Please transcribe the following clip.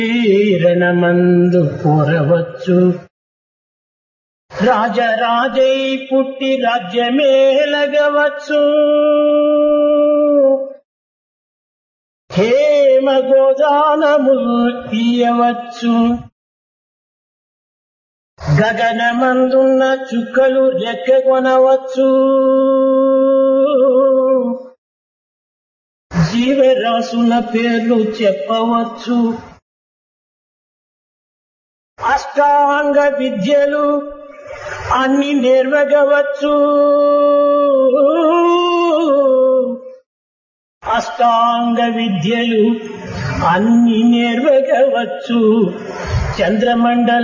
రణమందు కోరవచ్చు రాజరాజై పుట్టి రాజ్యమేలగవచ్చు హేమ గోదానములు తీయవచ్చు గగనమందున్న చుక్కలు రెక్కగొనవచ్చు జీవరాశుల పేర్లు చెప్పవచ్చు అష్టాంగ విద్యలు అన్ని నేర్వగవచ్చు అష్టాంగ విద్యలు అన్ని నేర్వగవచ్చు చంద్రమండల